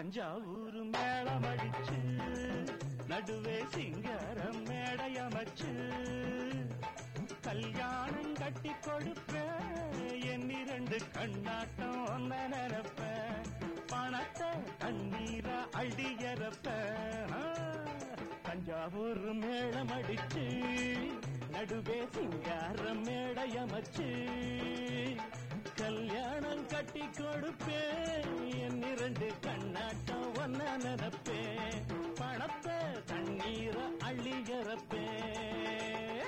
தஞ்சாவூர் மேளம் அடிச்சு நடுவே சிங்காரம் மேடையமைச்சு கல்யாணம் கட்டி கொடுப்பேன் என் இரண்டு கண்ணாட்டம் ஒன்ன நினைப்பேன் பணத்தை தண்ணீரா அடியறப்ப தஞ்சாவூர் மேளம் அடிச்சு நடுவே சிங்காரம் மேடையமைச்சு கல்யாணம் கட்டி கொடுப்பேன் என் இரண்டு கண்ணாட்டம் ஒன்ன நினைப்பேன் பணத்தை தண்ணீர அள்ளியறப்பேன்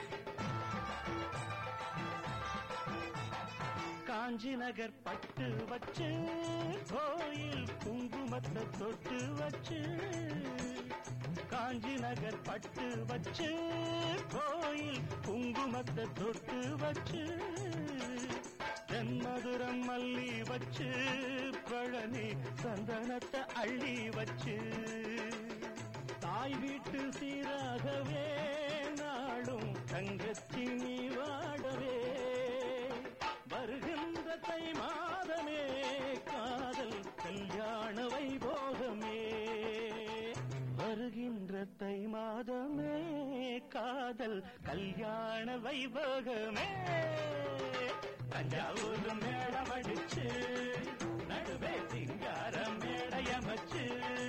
காஞ்சி நகர் பட்டு வச்சு கோயில் குங்குமத்தை தொட்டு வச்சு காஞ்சி நகர் பட்டு வச்சு கோயில் குங்குமத்தை தொட்டு வச்சு தென்மதுரம் மல்லி வச்சு பழனி சந்தனத்தை அள்ளி வச்சு தாய் வீட்டு சீராகவே நாளும் தங்கச்சி நீ வாடவே வருகின்ற தை மாதமே காதல் கல்யாண வைபோகமே வருகின்ற தை மாதமே காதல் கல்யாண வைபோகமே தஞ்சாவூர் மேடம் அடிச்சு நடுவே சிங்காரம் மேடையமைச்சு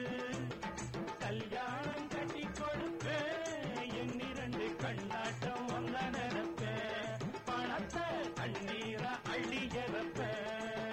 கல்யாணம் கட்டி கொடுப்பேன் என் இரண்டு கண்ணாட்டம் ஒன்ன நினைப்பேன் பணத்தை தண்ணீர அள்ளியறப்பேன்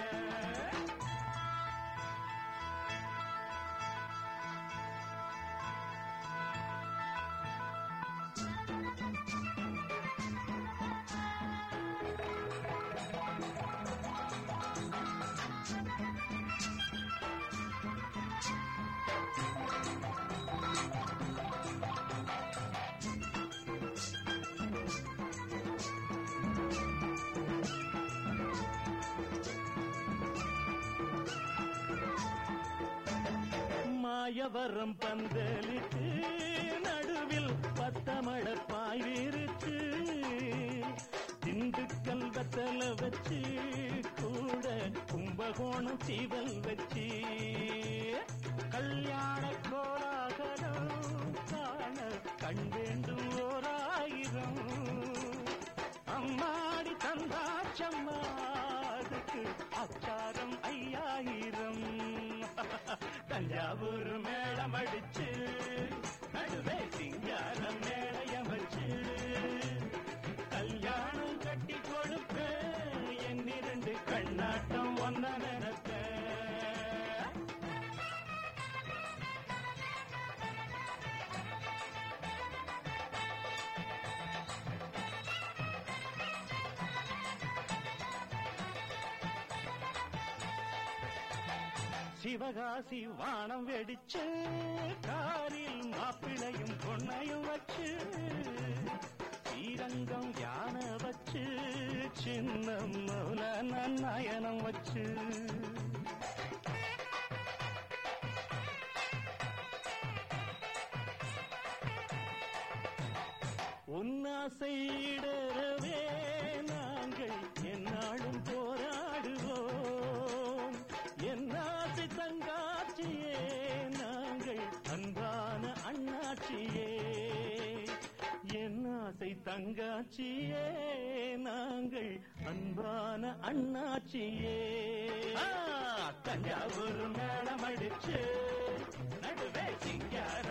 மாயவரம் பந்தலிட்டு நடுவில் பத்தமழ பாய்விருச்சு திண்டுக்கல் வெத்தல வச்சு கூட கும்பகோணம் சீவல் வச்சு கல்யாண கோலாகலம் காண கண் வேண்டும் ஓராயிரம் அம்மாடி தந்தாச்சம்மா அதுக்கு அச்சாரம் ஐயாயிரம் தஞ்சாவூர் மேளம் அடிச்சு நடுவே சிங்காரம் மேளையமைச்சு கல்யாணம் கட்டி கொடுப்பேன் என் இரண்டு கண்ணாட்டம் ஒன்ன நினைப்பேன் சிவகாசி வானம் வெடிச்சு காரில் மாப்பிளையும் பொண்ணையும் வச்சு ஸ்ரீரங்கம் யானை வச்சு சின்ன மௌன நயனம் வச்சு உன்னாசையிடவே நாங்கள் என்னாலும் போராடுவோம் என்னாசை தங்காட்சியே நாங்கள் அன்பான அண்ணாட்சியே என்னாசை தங்காட்சியே நாங்கள் அன்பான அண்ணாட்சியே ஆ, தஞ்சாவூர் மேளம் அடிச்சு நடுவே சிங்கார